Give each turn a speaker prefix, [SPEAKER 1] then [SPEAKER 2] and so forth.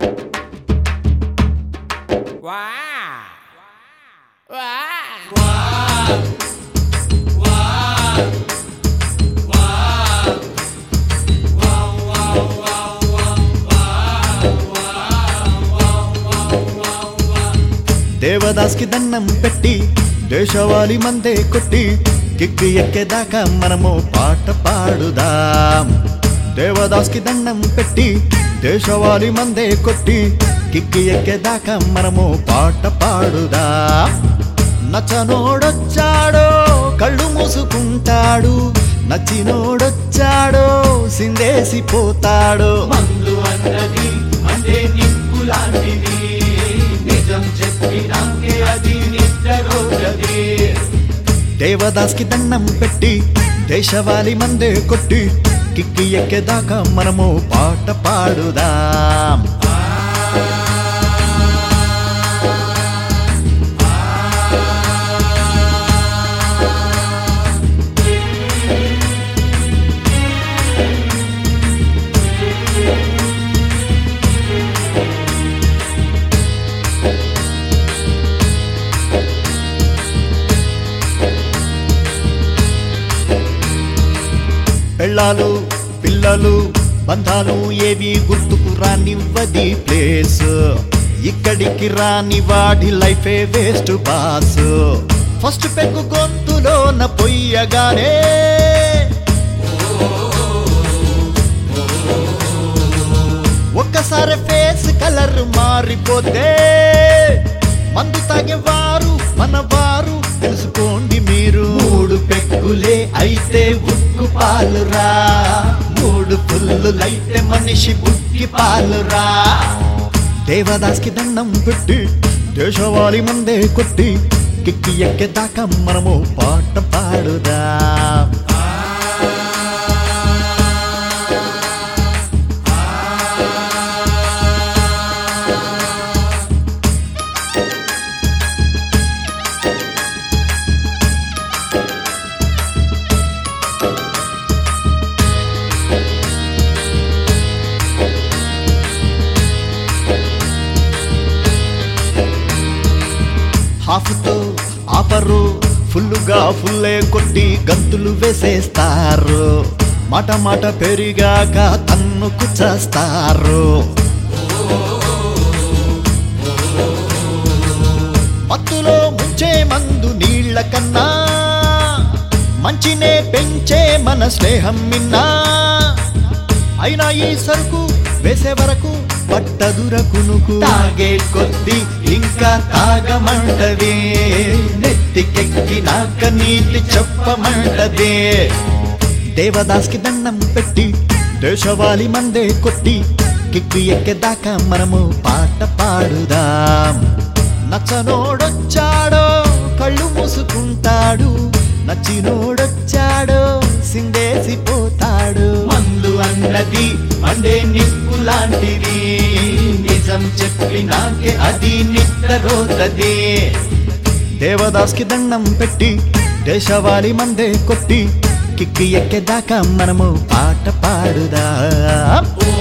[SPEAKER 1] Wow. Wow.
[SPEAKER 2] దేవదాస్కి దండం పెట్టి దేశవాళి మందే కొట్టి కిక్కి ఎక్కేదాకా మనము పాట పాడుదాం దేవదాస్కి దండం పెట్టి దేశవాళి మందే కొట్టి కిక్కి ఎక్కేదాకా మనము పాట పాడుదాం నచ్చనోడొచ్చాడో కళ్ళు మూసుకుంటాడు నచ్చినోడొచ్చాడో సిందేసిపోతాడు
[SPEAKER 3] మందు అన్నది అంటే నిప్పు లాంటిది నిజం చెప్పినాకే అది నిద్రలోది
[SPEAKER 2] దేవదాస్కి దండం పెట్టి దేశవాళి మందే కొట్టి కిక్కి ఎక్కేదాకా మనము పాట పాడుదాం పెళ్ళాలు పిల్లలు బంధాలు ఏవి గుర్తుకు రానివ్వది ప్లేస్ ఇక్కడికి రాని వాడి లైఫే వేస్ట్ బాస్ ఫస్ట్ పెగ్గు గొంతులోన పొయ్యగానే ఒక్కసారి ఫేస్ కలర్ మారిపోతే మందు తాగేవారు మన వారు తెలుసుకోండి మీరు
[SPEAKER 3] మూడు పెక్కులే అయితే ఉక్కు పాలురా మూడు పుల్లులైతే మనిషి బుక్కి పాలురా
[SPEAKER 2] దేవదాస్కి దండం పెట్టి దేశవాళి మందే కొట్టి కిక్కి ఎక్కేదాకా మనము పాట పాడుదాం హాఫ్తో ఆపరు ఫుల్లుగా ఫుల్లే కొట్టి గంతులు వేసేస్తారు మాట మాట పెరిగాక తన్నుకు చేస్తారు మత్తులో ముంచే మందు నీళ్ల కన్నా మంచినే పెంచే మన స్నేహం మిన్నా అయినా ఈ సరుకు వేసే వరకు పట్టదురకునుకు
[SPEAKER 3] తాగే కొద్ది ఇంకా తాగమంటదే నెత్తికెక్కినాక నీతి చెప్పమంటదే
[SPEAKER 2] దేవదాస్కి దండం పెట్టి దేశవాళి మందే కొట్టి కిక్కి ఎక్కేదాకా మనము పాట పాడుదాం నచ్చనోడొచ్చాడో కళ్ళు మూసుకుంటాడు నచ్చినోడొచ్చాడో సిందేసిపోతాడు
[SPEAKER 3] మందు అన్నది మండే నిప్పు లాంటిది నిజం చెప్పినాకే అది నిద్రపోతది
[SPEAKER 2] దేవదాస్కి దండం పెట్టి దేశవాళి మందే కొట్టి కిక్కి ఎక్కేదాకా మనము పాట పాడుదాం
[SPEAKER 3] ఓ